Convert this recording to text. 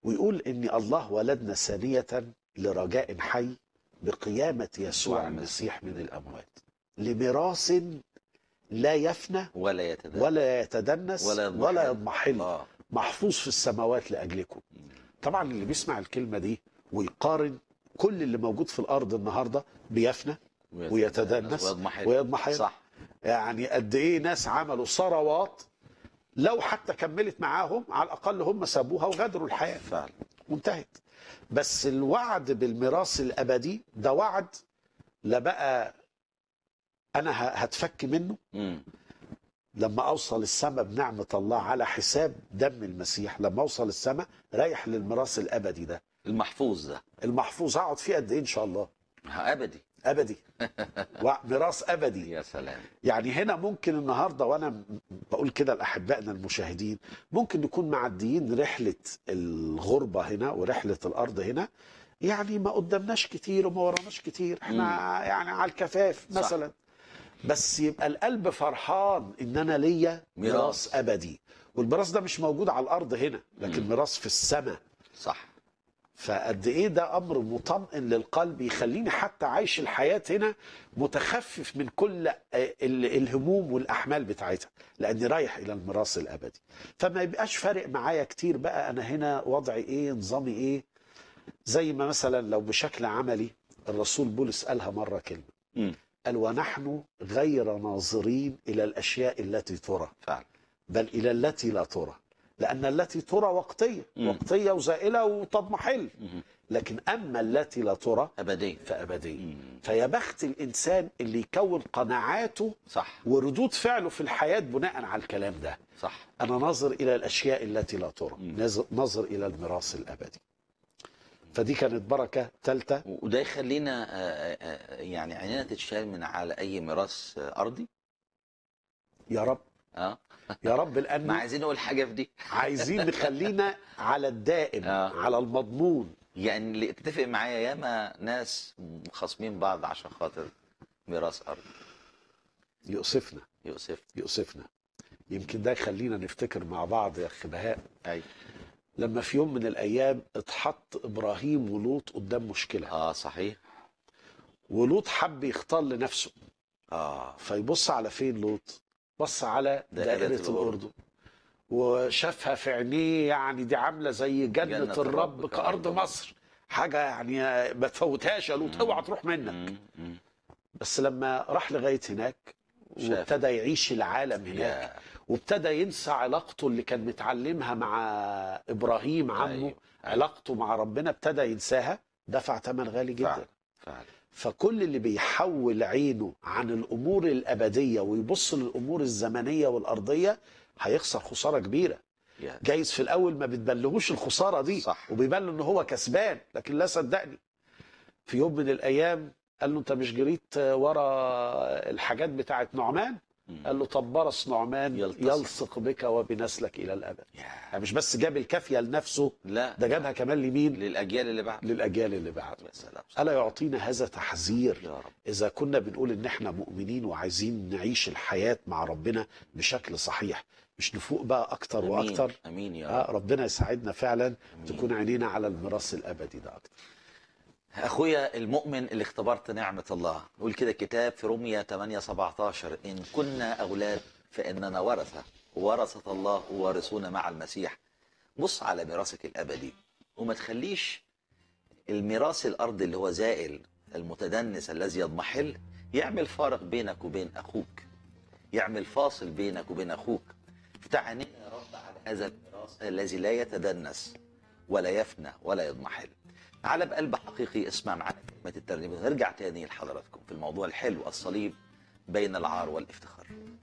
ويقول ان الله ولدنا ثانيه لرجاء حي بقيامه يسوع المسيح من الاموات لميراث لا يفنى ولا يتدين ولا يتدنس ولا يضمحل. ولا يضمحل آه. محفوظ في السماوات لاجلكم طبعا اللي بيسمع الكلمه دي ويقارن كل اللي موجود في الارض النهارده بيفنى ويتدنس ويضمحل ويضمحل صح يعني قد ايه ناس عملوا ثروات لو حتى كملت معاهم على الاقل هم سابوها وغادروا الحياه فعلا وانتهت بس الوعد بالميراث الابدي ده وعد لا بقى انا ه- هتفك منه مم. لما اوصل السماء بنعمه الله على حساب دم المسيح لما اوصل السماء رايح للميراث الابدي ده المحفوظ ده المحفوظ هقعد فيه قد ايه ان شاء الله ها، ابدي ابدي وميراث ابدي يا سلام يعني هنا ممكن النهارده وانا م- بقول كده لاحبائنا المشاهدين ممكن نكون معديين رحله الغربه هنا ورحله الارض هنا يعني ما قدامناش كتير وما وراناش كتير احنا يعني على الكفاف صح. مثلا بس يبقى القلب فرحان ان انا ليا ميراث. ميراث ابدي والميراث ده مش موجود على الارض هنا لكن مم. ميراث في السماء صح فقد ايه ده امر مطمئن للقلب يخليني حتى عايش الحياه هنا متخفف من كل ال- الهموم والاحمال بتاعتها لاني رايح الى الميراث الابدي فما يبقاش فارق معايا كتير بقى انا هنا وضعي ايه نظامي ايه زي ما مثلا لو بشكل عملي الرسول بولس قالها مره كلمه مم. قال ونحن غير ناظرين الى الاشياء التي ترى فعلا بل الى التي لا ترى لان التي ترى وقتيه مم. وقتيه وزائله وتضمحل مم. لكن اما التي لا ترى ابدي فابديه مم. فيا بخت الانسان اللي يكون قناعاته صح وردود فعله في الحياه بناء على الكلام ده صح انا ناظر الى الاشياء التي لا ترى مم. ناظر- ناظر الى الميراث الابدي فدي كانت بركه ثالثه وده يخلينا آه، آه، يعني عينينا تتشال من على اي ميراث آه، ارضي يا رب اه يا رب ما لان عايزين نقول حاجه في دي عايزين نخلينا على الدائم آه. على المضمون يعني اللي اتفق معايا ياما ناس خاصمين بعض عشان خاطر ميراث ارض يؤسفنا يؤسف يؤسفنا يمكن ده يخلينا نفتكر مع بعض يا اخي بهاء اي لما في يوم من الايام اتحط ابراهيم ولوط قدام مشكله اه صحيح ولوط حب يختار لنفسه اه فيبص على فين لوط بص على دائرة دائرة, الأردن. الأردن وشافها في عينيه يعني دي عاملة زي جنة, جنة جنة الرب الرب كأرض كأرض مصر حاجة يعني ما تفوتهاش يا لوط مم. اوعى تروح منك مم. مم. بس لما راح لغاية هناك شاف. وابتدى يعيش العالم هناك يا وابتدى ينسى علاقته اللي كان متعلمها مع إبراهيم عمه أيوة. علاقته مع ربنا ابتدى ينساها دفع ثمن غالي جدا فعلا فعلا فكل اللي بيحول عينه عن الامور الابديه ويبص للامور الزمنيه والارضيه هيخسر خساره كبيره يا جايز في الاول ما بتبلغوش الخساره دي صح. وبيبان ان هو كسبان لكن لا صدقني في يوم من الايام قال له انت مش جريت ورا الحاجات بتاعت نعمان مم. قال له طب برص نعمان يلتصق. يلصق بك وبنسلك الى الابد يا. يعني مش بس جاب الكافيه لنفسه لا ده جابها كمان لمين للاجيال اللي بعد للاجيال اللي بعده يا سلام الا يعطينا هذا تحذير يا رب إذا كنا بنقول إن إحنا مؤمنين وعايزين نعيش الحياة مع ربنا بشكل صحيح مش نفوق بقى أكتر امين وأكتر امين يا آه رب ربنا يساعدنا فعلا أمين. تكون عينينا على الميراث الأبدي ده أكتر اخويا المؤمن اللي اختبرت نعمه الله يقول كده كتاب في روميا 8 17 ان كنا اولاد فاننا ورثه ورثه الله وارثون مع المسيح بص على ميراثك الابدي وما تخليش الميراث الارضي اللي هو زائل المتدنس الذي يضمحل يعمل فارق بينك وبين اخوك يعمل فاصل بينك وبين اخوك افتح عينينا يا رب على هذا الميراث الذي لا يتدنس ولا يفنى ولا يضمحل تعالى بقلب حقيقي اسمع معانا كلمة الترنيمة ونرجع تاني لحضراتكم في الموضوع الحلو الصليب بين العار والافتخار